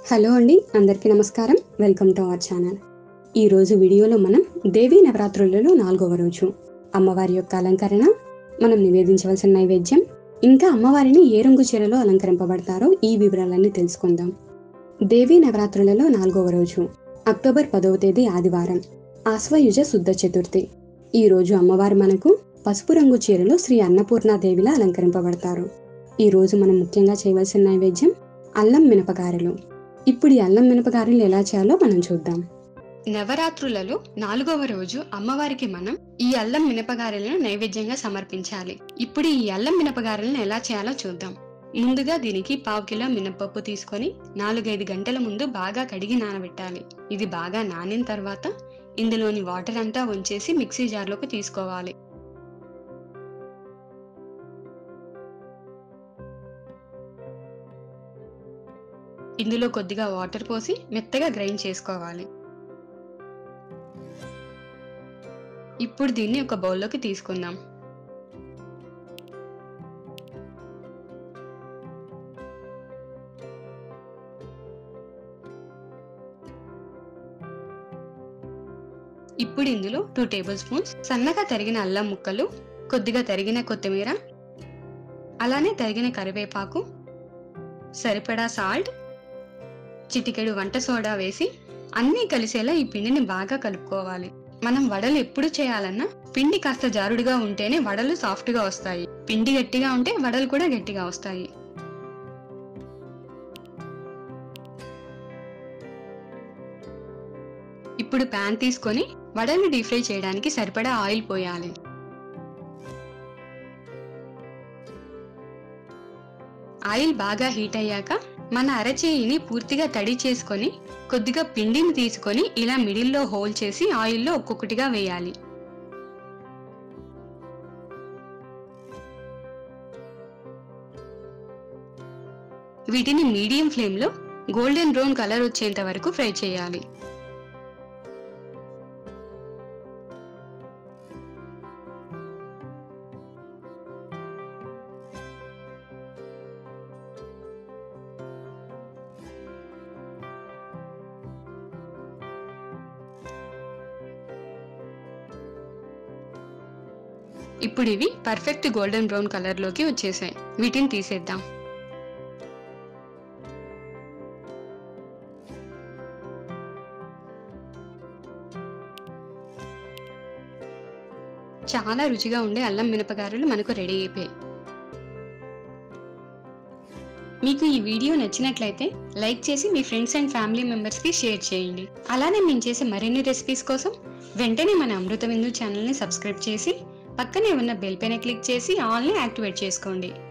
hello అండి అందరికీ నమస్కారం వెల్కమ్ టు అవర్ ఛానల్ ఈరోజు వీడియోలో మనం దేవీ నవరాత్రులలో నాలుగవ రోజు అమ్మవారి యొక్క అలంకరణ మనం నివేదించవలసిన నైవేద్యం ఇంకా అమ్మవారిని ఏ రంగు చీరలో అలంకరింపబడతారో ఈ వివరాలన్నీ తెలుసుకుందాం దేవీ నవరాత్రులలో నాలుగవ రోజు అక్టోబర్ పదవ తేదీ ఆదివారం ఆశ్వయుజ శుద్ధ చతుర్థి ఈ రోజు అమ్మవారు మనకు పసుపు రంగు చీరలో శ్రీ అన్నపూర్ణాదేవిలా అలంకరింపబడతారు ఈ రోజు మనం ముఖ్యంగా చేయవలసిన నైవేద్యం అల్లం మినపగారెలు ఇప్పుడు ఈ అల్లం మినపగారెలు ఎలా చేయాలో మనం చూద్దాం నవరాత్రులలో నాలుగవ రోజు అమ్మవారికి మనం ఈ అల్లం మినపగారెలను నైవేద్యంగా సమర్పించాలి ఇప్పుడు ఈ అల్లం మినపగారెలను ఎలా చేయాలో చూద్దాం ముందుగా దీనికి పావు కిలో మినపప్పు తీసుకొని నాలుగైదు గంటల ముందు బాగా కడిగి నానబెట్టాలి ఇది బాగా నానిన తర్వాత ఇందులోని వాటర్ అంతా ఉంచేసి మిక్సీ జార్లోకి తీసుకోవాలి ఇందులో కొద్దిగా వాటర్ పోసి మెత్తగా గ్రైండ్ చేసుకోవాలి ఇప్పుడు దీన్ని ఒక బౌల్లోకి తీసుకుందాం ఇప్పుడు ఇందులో టూ టేబుల్ స్పూన్స్ సన్నగా తరిగిన అల్లం ముక్కలు కొద్దిగా తరిగిన కొత్తిమీర అలానే తరిగిన కరివేపాకు సరిపడా సాల్ట్ చిటికెడు వంట సోడా వేసి అన్నీ కలిసేలా ఈ పిండిని బాగా కలుపుకోవాలి మనం వడలు ఎప్పుడు చేయాలన్నా పిండి కాస్త జారుడుగా ఉంటేనే వడలు సాఫ్ట్ గా వస్తాయి పిండి గట్టిగా ఉంటే వడలు కూడా గట్టిగా వస్తాయి ఇప్పుడు ప్యాన్ తీసుకొని వడల్ని డీప్ ఫ్రై చేయడానికి సరిపడా ఆయిల్ పోయాలి ఆయిల్ బాగా హీట్ అయ్యాక మన అరచేయిని పూర్తిగా తడి చేసుకొని కొద్దిగా పిండిని తీసుకొని ఇలా మిడిల్లో హోల్ చేసి ఆయిల్లో ఒక్కొక్కటిగా వేయాలి వీటిని మీడియం ఫ్లేమ్లో గోల్డెన్ బ్రౌన్ కలర్ వచ్చేంత వరకు ఫ్రై చేయాలి ఇప్పుడు ఇవి పర్ఫెక్ట్ గోల్డెన్ బ్రౌన్ కలర్ లోకి వచ్చేసాయి వీటిని తీసేద్దాం చాలా రుచిగా ఉండే అల్లం మినపగారెలు మనకు రెడీ అయిపోయాయి మీకు ఈ వీడియో నచ్చినట్లయితే లైక్ చేసి మీ ఫ్రెండ్స్ అండ్ ఫ్యామిలీ మెంబర్స్కి షేర్ చేయండి అలానే మేము చేసే మరిన్ని రెసిపీస్ కోసం వెంటనే మన అమృత విందు ఛానల్ని సబ్స్క్రైబ్ చేసి పక్కనే ఉన్న బెల్ పైన క్లిక్ చేసి ఆల్ని యాక్టివేట్ చేసుకోండి